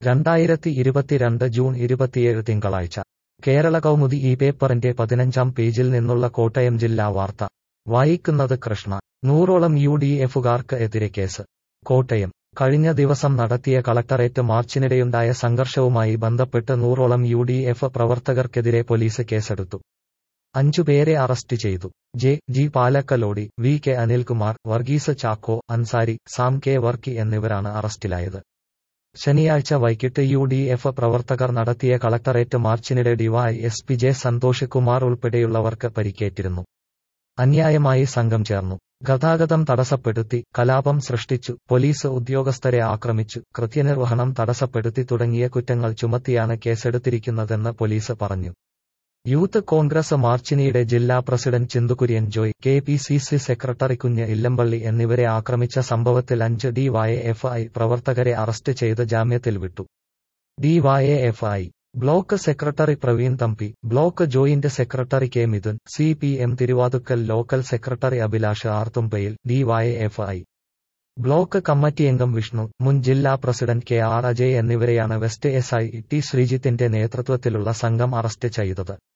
രണ്ടായിരത്തി ഇരുപത്തിരണ്ട് ജൂൺ ഇരുപത്തിയേഴ് തിങ്കളാഴ്ച കേരള കൗമുദി ഈ പേപ്പറിന്റെ പതിനഞ്ചാം പേജിൽ നിന്നുള്ള കോട്ടയം ജില്ലാ വാർത്ത വായിക്കുന്നത് കൃഷ്ണ നൂറോളം യു ഡി എഫുകാർക്ക് എതിരെ കേസ് കോട്ടയം കഴിഞ്ഞ ദിവസം നടത്തിയ കളക്ടറേറ്റ് മാർച്ചിനിടെയുണ്ടായ സംഘർഷവുമായി ബന്ധപ്പെട്ട് നൂറോളം യു ഡി എഫ് പ്രവർത്തകർക്കെതിരെ പോലീസ് കേസെടുത്തു അഞ്ചുപേരെ അറസ്റ്റ് ചെയ്തു J G Palakkalody V K Anilkumar Varghese Chacko Ansari Sam K Varkey എന്നിവരാണ് അറസ്റ്റിലായത് ശനിയാഴ്ച വൈകിട്ട് യു ഡി എഫ് പ്രവർത്തകർ നടത്തിയ കളക്ടറേറ്റ് മാർച്ചിനിടെ D Y S P J Santhosh Kumar ഉൾപ്പെടെയുള്ളവർക്ക് പരിക്കേറ്റിരുന്നു അന്യായമായി സംഘം ചേർന്നു ഗതാഗതം തടസ്സപ്പെടുത്തി കലാപം സൃഷ്ടിച്ചു പോലീസ് ഉദ്യോഗസ്ഥരെ ആക്രമിച്ചു കൃത്യനിർവഹണം തടസ്സപ്പെടുത്തി തുടങ്ങിയ കുറ്റങ്ങൾ ചുമത്തിയാണ് കേസെടുത്തിരിക്കുന്നതെന്ന് പോലീസ് പറഞ്ഞു യൂത്ത് കോൺഗ്രസ് മാർച്ചിനിയുടെ ജില്ലാ president ചിന്തുകുര്യൻ Joy K P C C secretary കുഞ്ഞ് ഇല്ലമ്പള്ളി എന്നിവരെ ആക്രമിച്ച സംഭവത്തിൽ അഞ്ച് ഡിവൈഎഫ്ഐ പ്രവർത്തകരെ അറസ്റ്റ് ചെയ്ത് ജാമ്യത്തിൽ വിട്ടു DYFI block secretary Praveen Thampi block joint secretary K Mithun C P M Thiruvathukkal local secretary Abhilash ആർത്തുമ്പയിൽ ഡിവൈഎഫ്ഐ ബ്ലോക്ക് കമ്മിറ്റി അംഗം വിഷ്ണു മുൻ ജില്ലാ പ്രസിഡന്റ് കെ ആർ അജയ് എന്നിവരെയാണ് വെസ്റ്റ് എസ് ഐ ടി ശ്രീജിത്തിന്റെ നേതൃത്വത്തിലുള്ള സംഘം അറസ്റ്റ് ചെയ്തത്